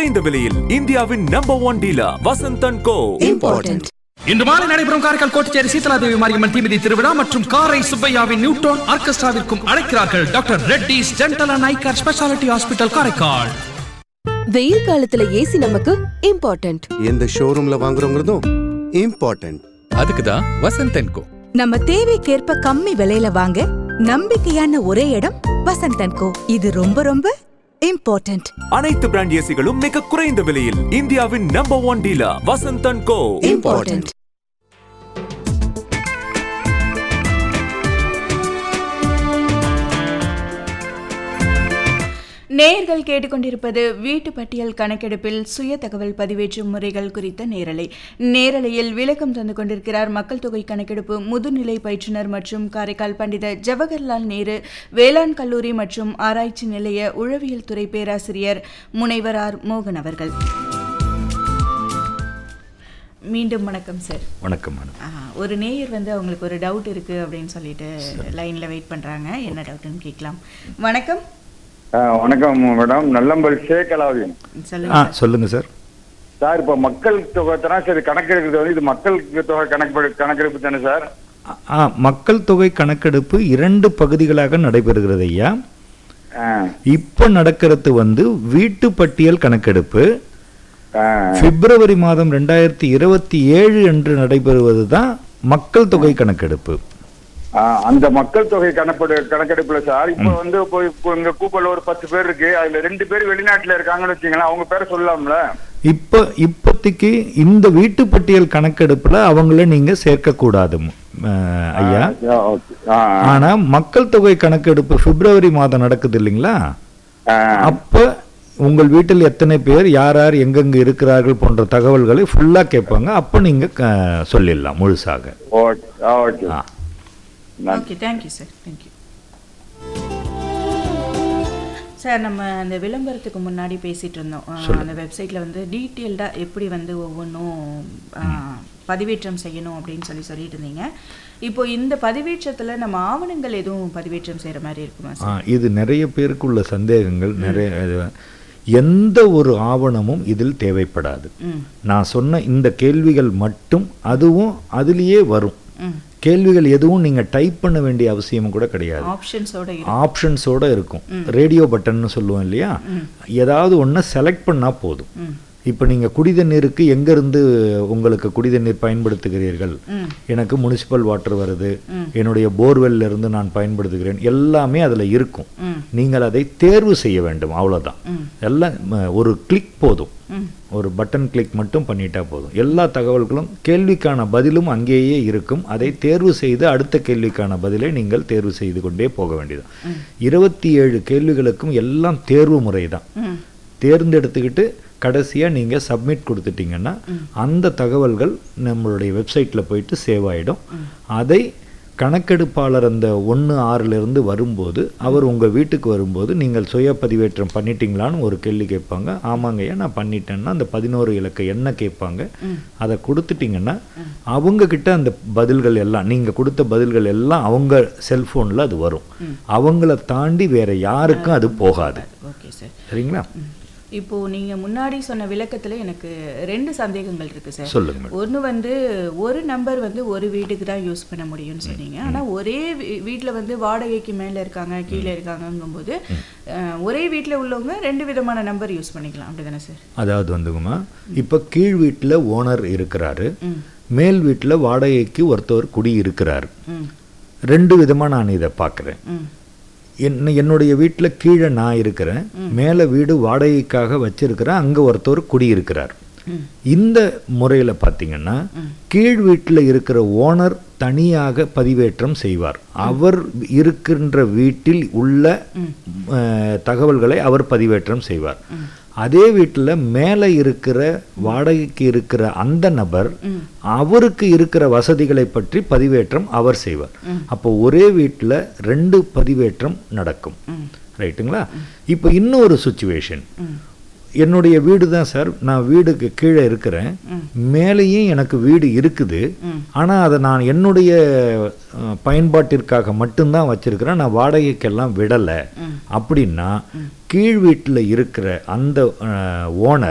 குறைந்த விலையில் இந்தியாவின் number one dealer Vasanthan co important இன்று மாலை நடைபெறும் காரைக்கால் கோட்டச்சேரி சீதலாதேவி மாரியம்மன் தீமிதி திருவிழா மற்றும் காரை சுப்பையாவின் நியூட்ரான் ஆர்கெஸ்ட்ராவிற்கும் அழைக்கிறார்கள் doctor Reddy's dental and eye care speciality hospital Karaikal வெயில் காலத்துல ஏசி நமக்கு இம்பார்ட்டன்ட் எந்த ஷோரூம்ல வாங்குறோங்கிறதும் இம்பார்ட்டன்ட் அதுக்கு தான் வசந்தன் கோ நம்ம தேவைக்கேற்ப கம்மி விலையில வாங்க நம்பிக்கையான ஒரே இடம் வசந்தன் கோ இது ரொம்ப ரொம்ப இம்பார்ட்டன்ட் அனைத்து பிராண்ட் ஏசிகளும் மிக குறைந்த விலையில் இந்தியாவின் number one dealer Vasanthan co important நேயர்கள் கேட்டுக்கொண்டிருப்பது வீட்டு பட்டியல் கணக்கெடுப்பில் சுய தகவல் பதிவேற்றும் முறைகள் குறித்த நேரலை நேரலையில் விளக்கம் தந்து கொண்டிருக்கிறார் மக்கள் தொகை கணக்கெடுப்பு முதுநிலை பயிற்றுனர் மற்றும் காரைக்கால் பண்டித ஜவஹர்லால் நேரு வேளாண் கல்லூரி மற்றும் ஆராய்ச்சி நிலைய உழவியல் துறை பேராசிரியர் முனைவர் ஆர் மோகன் அவர்கள் மீண்டும் வணக்கம் சார் வணக்கம் மேடம் ஆ, ஒரு நேயர் வந்து அவங்களுக்கு ஒரு டவுட் இருக்கு அப்படின்னு சொல்லிட்டு லைன்ல வெயிட் பண்றாங்க என்ன டவுட்னு கேட்கலாம் வணக்கம் ஆ, வணக்கம் மேடம் நல்லம்பல் ஷேக் அலாவுதீன் சொல்லுங்க ஆ சார். சொல்லுங்க சார் சார் இப்போ மக்கள் தொகை தானே சரி கணக்கெடுக்கிறது வந்து இது மக்கள் தொகை கணக்கு கணக்கெடுப்பு தானே சார் ஆ மக்கள் தொகை கணக்கெடுப்பு இரண்டு பகுதிகளாக நடைபெறுகிறது ஐயா ஆ, இப்போ நடக்கிறது வந்து வீட்டு பட்டியல் கணக்கெடுப்பு ஆ, பிப்ரவரி மாதம் ரெண்டாயிரத்தி இருபத்தி ஏழு அன்று நடைபெறுவது தான் மக்கள் தொகை கணக்கெடுப்பு ஆ, அந்த மக்கள் தொகை கணக்கெடு கணக்கெடுப்புல சார் இப்போ வந்து இப்போ இப்போ இங்க கூப்பல்ல ஒரு பத்து பேர் இருக்கு அதுல ரெண்டு பேர் வெளிநாட்டுல இருக்காங்கன்னு வச்சுங்களேன் அவங்க பேரை சொல்லலாம்ல இப்போ இப்போதைக்கு இந்த வீட்டு பட்டியல் கணக்கெடுப்புல அவங்கள நீங்க சேர்க்கக்கூடாது ஆ, ஐயா ஆ, ஓகே. ஆ, ஆனா மக்கள் தொகை கணக்கெடுப்பு பிப்ரவரி மாதம் நடக்குது இல்லைங்களா ஆ, அப்ப உங்கள் வீட்டில் எத்தனை பேர் யார் யார் எங்கெங்க இருக்கிறார்கள் போன்ற தகவல்களை ஃபுல்லா கேட்பாங்க அப்ப நீங்க க- சொல்லிடலாம் முழுசாக ஓகே ஆ, ஓகே ஆ. நன்றி. Okay thank you sir thank you sir நம்ம அந்த விளம்பரத்துக்கு முன்னாடி பேசிட்டு இருந்தோம் ஆ, அந்த வெப்சைட்ல வந்து டீட்டெயில்டாக எப்படி வந்து ஒவ்வொன்றும் பதிவேற்றம் செய்யணும் அப்படின்னு சொல்லி சொல்லிட்டு இருந்தீங்க இப்போ இந்த பதிவேற்றத்துல நம்ம ஆவணங்கள் எதுவும் பதிவேற்றம் செய்யற மாதிரி இருக்குமா ஆ, சார் இது நிறைய பேருக்குள்ள சந்தேகங்கள் நிறைய இது- எந்த ஒரு ஆவணமும் இதில் தேவைப்படாது ம் நான் சொன்ன இந்த கேள்விகள் மட்டும் அதுவும் அதுலேயே வரும் ம் கேள்விகள் எதுவும் நீங்க டைப் பண்ண வேண்டிய அவசியம் கூட கிடையாது ஆப்ஷன்ஸோட ஆப்ஷன்ஸோட இருக்கும் ரேடியோ பட்டன்னு சொல்லுவோம் இல்லையா ஏதாவது ஒன்று செலக்ட் பண்ணா போதும் ம் இப்போ நீங்கள் குடிதண்ணீருக்கு எங்கேருந்து உங்களுக்கு குடிதண்ணீர் பயன்படுத்துகிறீர்கள் ம் எனக்கு முனிசிபல் வாட்டர் வருது என்னுடைய போர்வெல்ல இருந்து நான் பயன்படுத்துகிறேன் எல்லாமே அதில் இருக்கும் ம் நீங்கள் அதை தேர்வு செய்ய வேண்டும் அவ்வளோதான் ம் எல்லாம் ம, ஒரு கிளிக் போதும் ம் ஒரு பட்டன் கிளிக் மட்டும் பண்ணிட்டா போதும் எல்லா தகவல்களும் கேள்விக்கான பதிலும் அங்கேயே இருக்கும் அதை தேர்வு செய்து அடுத்த கேள்விக்கான பதிலை நீங்கள் தேர்வு செய்து கொண்டே போக வேண்டியது இருபத்தி ஏழு கேள்விகளுக்கும் எல்லாம் தேர்வு முறை தான் ம் தேர்ந்தெடுத்துக்கிட்டு கடைசியாக நீங்கள் சப்மிட் கொடுத்துட்டீங்கன்னா அந்த தகவல்கள் நம்மளுடைய வெப்சைட்டில் போயிட்டு சேவ் ஆகிடும் அதை கணக்கெடுப்பாளர் அந்த ஒன்று ஆறிலிருந்து வரும்போது அவர் உங்கள் வீட்டுக்கு வரும்போது நீங்கள் சுய பதிவேற்றம் பண்ணிட்டீங்களான்னு ஒரு கேள்வி கேட்பாங்க ஆமாங்கய்யா நான் பண்ணிட்டேன்னா அந்த பதினோரு இலக்க என்ன கேட்பாங்க அதை கொடுத்துட்டீங்கன்னா அவங்க கிட்ட அந்த பதில்கள் எல்லாம் நீங்கள் கொடுத்த பதில்கள் எல்லாம் அவங்க செல்ஃபோனில் அது வரும் அவங்கள தாண்டி வேற யாருக்கும் அது போகாது ஓகே சார் சரிங்களா இப்போ நீங்க முன்னாடி சொன்ன விளக்கத்துல எனக்கு ரெண்டு சந்தேகங்கள் இருக்கு சார் சொல்லுங்க மேடம். ஒன்று வந்து ஒரு நம்பர் வந்து ஒரு வீட்டுக்கு தான் யூஸ் பண்ண முடியும்னு சொன்னீங்க ஆனா ஒரே வீ- வீட்ல வந்து வாடகைக்கு மேல இருக்காங்க கீழே இருக்காங்கங்கும்போது அஹ், ஒரே வீட்ல உள்ளவங்க ரெண்டு விதமான நம்பர் யூஸ் பண்ணிக்கலாம் அப்படிதானே சார் அதாவது வந்துங்கம்மா இப்போ கீழ் வீட்டில் ஓனர் இருக்கிறாரு ம் மேல் வீட்டில் வாடகைக்கு ஒருத்தவர் குடி இருக்கிறாரு ம் ரெண்டு விதமாக நான் இதை பார்க்குறேன் ம் என்ன என்னுடைய வீட்டில் கீழே நான் இருக்கிறேன் மேலே வீடு வாடகைக்காக வச்சிருக்கிறேன் அங்கே ஒருத்தவர் குடியிருக்கிறார் இந்த முறையில் பார்த்தீங்கன்னா கீழ் வீட்டில் இருக்கிற ஓனர் தனியாக பதிவேற்றம் செய்வார் அவர் இருக்கின்ற வீட்டில் உள்ள அஹ், தகவல்களை அவர் பதிவேற்றம் செய்வார் அதே வீட்டில் மேலே இருக்கிற வாடகைக்கு இருக்கிற அந்த நபர் அவருக்கு இருக்கிற வசதிகளை பற்றி பதிவேற்றம் அவர் செய்வார் அப்போ ஒரே வீட்டில் ரெண்டு பதிவேற்றம் நடக்கும் ரைட்டுங்களா இப்போ இன்னொரு சுச்சுவேஷன் என்னுடைய வீடு தான் சார் நான் வீடுக்கு கீழே இருக்கிறேன் மேலேயும் எனக்கு வீடு இருக்குது ஆனால் அதை நான் என்னுடைய அஹ், பயன்பாட்டிற்காக மட்டும்தான் வச்சிருக்கிறேன் நான் வாடகைக்கெல்லாம் விடலை அப்படின்னா கீழ் வீட்டில் இருக்கிற அந்த ஓனர்